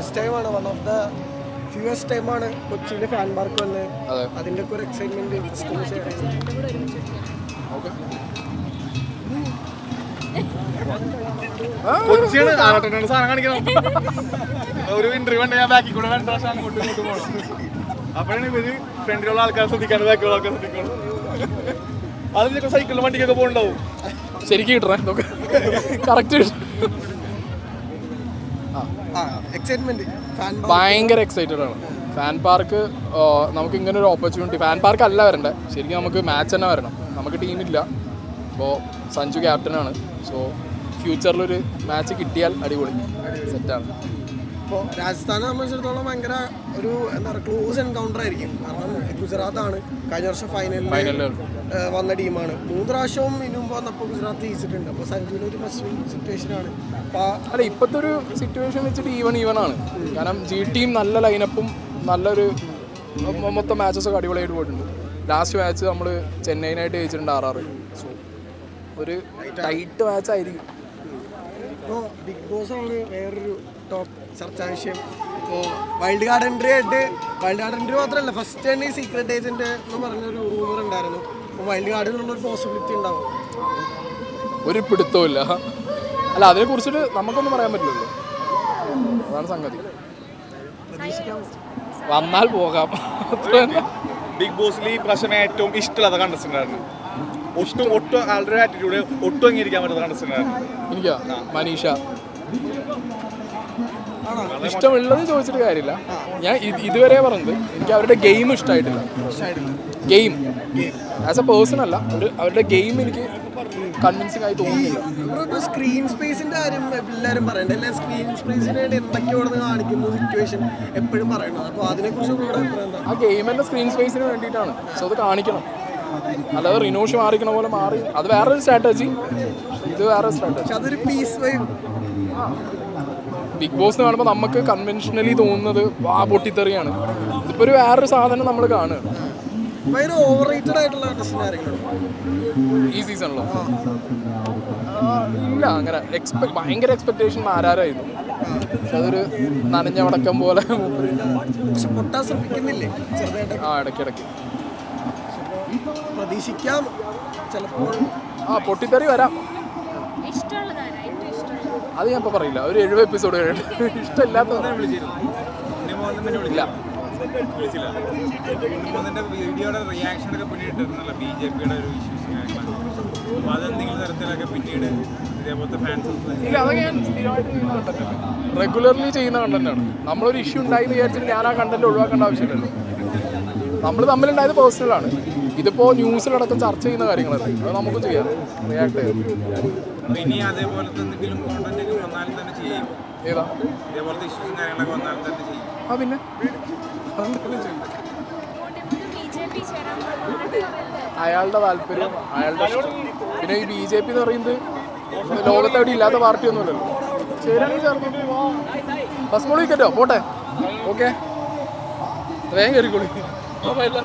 First ടൈമാണ് one of the ഫ്യൂവസ്റ്റ് ടൈമാണ് കൊച്ചിയിലെ ഫാൻ പാർക്ക് വന്ന് അതെ അതിൻ്റെ ഒക്കെ ഒരു എക്സൈറ്റ്മെന്റ് ഫസ്റ്റ് ഷെയർ ചെയ്യുന്നത് ഓക്കെ കൊച്ചിയാണ് ആറാട്ടനാണ് സാധനം കാണിക്കണം ഒരു ഇന്റർവ്യൂ ഉണ്ട് ഞാൻ ബാക്കിൽ കൂടെ രണ്ട് പ്രാവശ്യം അങ്ങോട്ടും ഇങ്ങോട്ടും പോകണം അപ്പോഴാണ് ഇവര് ഫ്രണ്ടിലുള്ള ആൾക്കാർ ശ്രദ്ധിക്കാണ്ട് ബാക്കിലുള്ള ആൾക്കാർ ശ്രദ്ധിക്കണം അത് ചിലപ്പോൾ സൈക്കിളിൽ വണ്ടിക്കൊക്കെ പോകുന്നുണ്ടാവും ശരിക്കും കിട്ടണേ ഇതൊക്കെ കറക്റ്റ് ആ എക്സൈറ്റ്മെന്റ് ഫാൻ ഭയങ്കര എക്സൈറ്റഡ് ആണ് ഫാൻ പാർക്ക് നമുക്ക് ഇങ്ങനെ ഒരു ഓപ്പർച്യൂണിറ്റി ഫാൻ പാർക്ക് അല്ല വരണ്ടേ ശരിക്കും നമുക്ക് മാച്ച് തന്നെ വരണം നമുക്ക് ടീമില്ല അപ്പോൾ സഞ്ജു ക്യാപ്റ്റനാണ് സോ ഫ്യൂച്ചറിലൊരു മാച്ച് കിട്ടിയാൽ അടിപൊളി സെറ്റാണ് ഇപ്പോൾ രാജസ്ഥാനെ സംബന്ധിച്ചിടത്തോളം ഭയങ്കര ഒരു എന്താ പറയുക ക്ലോസ് എൻകൗണ്ടർ ആയിരിക്കും കാരണം ഗുജറാത്താണ് കഴിഞ്ഞ വർഷം ഫൈനലിൽ ഫൈനലിൽ വന്ന ടീമാണ് മൂന്ന് പ്രാവശ്യവും ഇതിനു മുമ്പ് വന്നപ്പോൾ ഗുജറാത്ത് ജയിച്ചിട്ടുണ്ട് അപ്പോൾ സഞ്ജുവിന് ഒരു മസ്റ്റ് വിൻ സിറ്റുവേഷനാണ് അപ്പോൾ അല്ല ഇപ്പോഴത്തെ ഒരു സിറ്റുവേഷൻ വെച്ചിട്ട് ഈവൺ ഈവൺ ആണ് കാരണം ജി ടീം നല്ല ലൈനപ്പും നല്ലൊരു മൊ- മൊത്തം മാച്ചസ് ഒക്കെ അടിപൊളിയായിട്ട് പോയിട്ടുണ്ട് ലാസ്റ്റ് മാച്ച് നമ്മൾ ചെന്നൈനായിട്ട് ജയിച്ചിട്ടുണ്ട് ആർ ആർ സോ ഒരു ടൈറ്റ് മാച്ച് ആയിരിക്കും ഇപ്പോൾ ബിഗ് ബോസ് ആണ് വേറൊരു ടോപ്പ് ചർച്ചാ വിഷയം ഇപ്പോൾ വൈൽഡ് കാർഡ് എൻട്രി ആയിട്ട് വൈൽഡ് കാർഡ് എൻട്രി മാത്രമല്ല ഫസ്റ്റ് തന്നെ ഈ സീക്രട്ട് ഏജന്റ് എന്ന് പറഞ്ഞൊരു റൂമർ ഉണ്ടായിരുന്നു അപ്പോൾ വൈൽഡ് കാർഡിനുള്ള ഒരു പോസിബിലിറ്റി ഉണ്ടാവും ഒരു പിടുത്തവും അല്ല അതിനെ കുറിച്ചിട്ട് നമുക്കൊന്നും പറയാൻ പറ്റില്ലല്ലോ അതാണ് സംഗതി വന്നാൽ പോകാം അത്ര തന്നെ. ബിഗ് ബോസിൽ ഈ പ്രാവശ്യം ഏറ്റവും ഇഷ്ടമില്ലാത്ത കണ്ടസ്റ്റന്റ് ആയിരുന്നു ഒട്ടും ഒട്ടും ആളുടെ ആറ്റിറ്റ്യൂഡ് ഒട്ടും അംഗീകരിക്കാൻ പറ്റാത്ത കണ്ടസ്റ്റന്റ് ആയിരുന്നു എനിക്കാ മനീഷ ഇഷ്ടമുള്ളത് ചോദിച്ചിട്ട് കാര്യമില്ല ഞാൻ ഇത് ഇതുവരെ പറഞ്ഞത് എനിക്ക് അവരുടെ ഗെയിം ഇഷ്ടമായിട്ടില്ല ഗെയിം ആസ് എ പേഴ്സൺ അല്ല ഒരു അവരുടെ ഗെയിം എനിക്ക് കൺവിൻസിങ് ആയി തോന്നുന്നില്ല ഇപ്പോൾ സ്ക്രീൻ സ്പേസിന്റെ കാര്യം എല്ലാവരും പറയണ്ടേ എല്ലാ സ്ക്രീൻ സ്പേസിന് വേണ്ടി എന്തൊക്കെയോ ഇവിടെ കാണിക്കുന്നു സിറ്റുവേഷൻ എപ്പോഴും പറയണത് അപ്പോൾ അതിനെക്കുറിച്ച് കൂടെ അഭിപ്രായം എന്താ ആ ഗെയിമിന്റെ സ്ക്രീൻ സ്പേസിന് വേണ്ടിയിട്ടാണ് സോ അത് കാണിക്കണം അല്ലാതെ റിനോഷ് മാറിക്കണ പോലെ മാറി അത് വേറൊരു സ്ട്രാറ്റജി ഇത് വേറെ സ്ട്രാറ്റജി പക്ഷെ അതൊരു പീസ് വൈബ് ബിഗ് ബോസ് എന്ന് കാണുമ്പോൾ നമുക്ക് കൺവെൻഷനലി തോന്നുന്നത് വാ പൊട്ടിത്തെറിയാണ് ഇതിപ്പോൾ ഒരു വേറൊരു സാധനം നമ്മൾ കാണുകയാണ് ഭയങ്കര ഓവർ റേറ്റഡ് ആയിട്ടുള്ള ടെസ്റ്റിന് ആരെങ്കിലും ഈ സീസണിലോ ഇല്ല അങ്ങനെ എക്സ്പെ ഭയങ്കര എക്സ്പെക്ടേഷൻ ആരാരായിരുന്നു പക്ഷെ അതൊരു നനഞ്ഞ വടക്കം പോലെ മൂപ്പര് പക്ഷെ പൊട്ടാൻ ശ്രമിക്കുന്നില്ലേ ചെറുതായിട്ട് ആ ഇടയ്ക്കിടയ്ക്ക് പ്രതീക്ഷിക്കാം ചിലപ്പോൾ ആ പൊട്ടിത്തെറി വരാം ഇഷ്ടമുള്ളതാണ് ഏറ്റവും ഇഷ്ടമുള്ളത് അത് ഞാൻ ഇപ്പോൾ പറയില്ല ഒരു എഴുപത് എപ്പിസോഡ് കഴിഞ്ഞിട്ട് ഇഷ്ടമില്ലാത്ത ഇല്ല വിളിച്ചില്ല ഉണ്ണിമോന്റെ വീഡിയോയുടെ റിയാക്ഷൻ ഒക്കെ പിന്നീട് ഇട്ടിരുന്നല്ല ബി ജെ പിയുടെ ഒരു ഇഷ്യൂസ് കാര്യങ്ങളൊക്കെ അപ്പോൾ അതെന്തെങ്കിലും തരത്തിലൊക്കെ പിന്നീട് ഇതേപോലത്തെ ഫാൻസ് ഇല്ല അതൊക്കെ ഞാൻ സ്ഥിരമായിട്ട് ചെയ്യുന്ന കണ്ടന്റ് റെഗുലർലി ചെയ്യുന്ന കണ്ടന്റാണ് നമ്മളൊരു ഇഷ്യൂ ഉണ്ടായി എന്ന് വിചാരിച്ചിട്ട് ഞാൻ ആ കണ്ടന്റ് ഒഴിവാക്കേണ്ട ആവശ്യമില്ലല്ലോ നമ്മൾ തമ്മിലുണ്ടായത് പേഴ്സണലാണ് ഇതിപ്പോൾ ന്യൂസിലടക്കം ചർച്ച ചെയ്യുന്ന കാര്യങ്ങളല്ലേ അത് നമുക്ക് ചെയ്യാം റിയാക്ട് ചെയ്യാം അപ്പോൾ ഇനി അതേപോലത്തെ എന്തെങ്കിലും കോണ്ടന്റ് ഒക്കെ വന്നാലും തന്നെ ചെയ്യും ഏതാ ഇതേപോലത്തെ ഇഷ്യൂസും കാര്യങ്ങളൊക്കെ വന്നാലും തന്നെ ചെയ്യും ആ പിന്നെ അതെന്തായാലും ചെയ്യും ബി ജെ പി ചേരാൻ പോകുന്നുണ്ട് അയാളുടെ താല്പര്യം അയാളുടെ ഇഷ്ടം പിന്നെ ഈ ബി ജെ പി എന്ന് പറയുന്നത് ലോകത്ത് എവിടെ ഇല്ലാത്ത പാർട്ടിയൊന്നുമല്ലല്ലോ ശരിയാണെങ്കിൽ ചേർന്നു ഫസ്റ്റ് ബോൾ വിക്കറ്റോ പോട്ടെ ഓക്കെ വേഗം കയറിക്കോളി